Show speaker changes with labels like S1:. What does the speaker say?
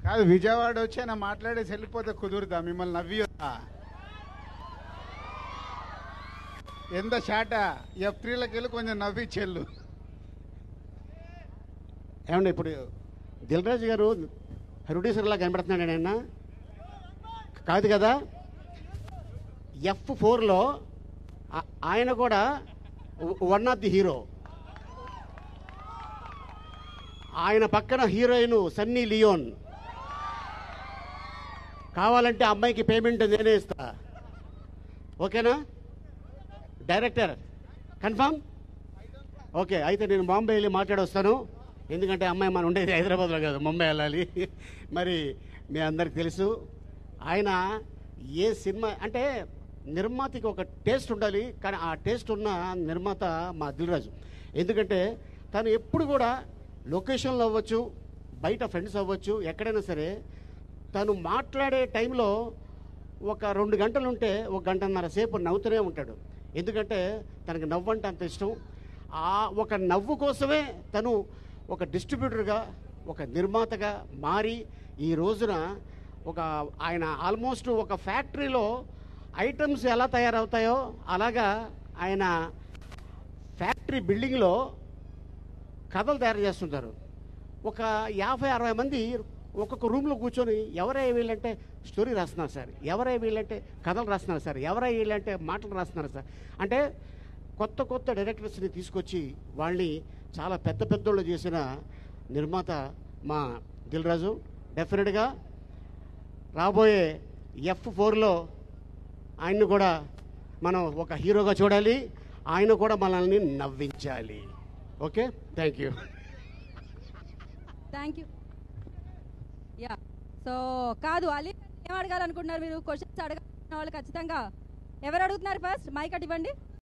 S1: కాదు విజయవాడ వచ్చి ఆయన మాట్లాడేసి వెళ్ళిపోతే కుదురుతా మిమ్మల్ని నవ్వియొద్దా ఎంత షాట ఎఫ్ త్రీలోకి వెళ్ళి కొంచెం నవ్వి చెల్లు
S2: ఏమండి ఇప్పుడు దిల్రాజు గారు ప్రొడ్యూసర్లా కనబడుతున్నాడు ఆయన కాదు కదా ఎఫ్ ఫోర్లో ఆయన కూడా వన్ ఆఫ్ ది హీరో ఆయన పక్కన హీరోయిన్ సన్నీ లియోన్ కావాలంటే ఆ అమ్మాయికి పేమెంట్ నేనే ఇస్తా ఓకేనా డైరెక్టర్ కన్ఫామ్ ఓకే అయితే నేను బాంబే వెళ్ళి మాట్లాడొస్తాను ఎందుకంటే అమ్మాయి మనం ఉండేది హైదరాబాద్లో కాదు ముంబై వెళ్ళాలి మరి మీ అందరికి తెలుసు ఆయన ఏ సినిమా అంటే నిర్మాతకి ఒక టేస్ట్ ఉండాలి కానీ ఆ టేస్ట్ ఉన్న నిర్మాత మా దిల్రాజు ఎందుకంటే తను ఎప్పుడు కూడా లొకేషన్లో అవ్వచ్చు బయట ఫ్రెండ్స్ అవ్వచ్చు ఎక్కడైనా సరే తను మాట్లాడే టైంలో ఒక రెండు గంటలు ఉంటే ఒక గంటన్నర సేపు నవ్వుతూనే ఉంటాడు ఎందుకంటే తనకి నవ్వు అంటే అంత ఇష్టం ఆ ఒక నవ్వు కోసమే తను ఒక డిస్ట్రిబ్యూటర్గా ఒక నిర్మాతగా మారి ఈ రోజున ఒక ఆయన ఆల్మోస్ట్ ఒక ఫ్యాక్టరీలో ఐటమ్స్ ఎలా తయారవుతాయో అలాగా ఆయన ఫ్యాక్టరీ బిల్డింగ్లో కథలు తయారు చేస్తుంటారు ఒక యాభై అరవై మంది ఒక్కొక్క రూమ్లో కూర్చొని ఎవరై వీళ్ళంటే స్టోరీ రాస్తున్నారు సార్ ఎవరై వీళ్ళంటే కథలు రాస్తున్నారు సార్ ఎవరై వీళ్ళంటే మాటలు రాస్తున్నారు సార్ అంటే కొత్త కొత్త డైరెక్టర్స్ని తీసుకొచ్చి వాళ్ళని చాలా పెద్ద పెద్దోళ్ళు చేసిన నిర్మాత మా దిల్రాజు డెఫినెట్గా రాబోయే ఎఫ్ ఫోర్లో ఆయన్ని కూడా మనం ఒక హీరోగా చూడాలి ఆయన కూడా మనల్ని నవ్వించాలి okay thank you
S3: thank you yeah so కాదు అలీ ఏం అడగాలనుకుంటున్నారు మీరు క్వశ్చన్స్ అడగాలన్న వాళ్ళు ఖచ్చితంగా ఎవరు అడుగుతున్నారు ఫస్ట్ మైక్ అటు ఇవ్వండి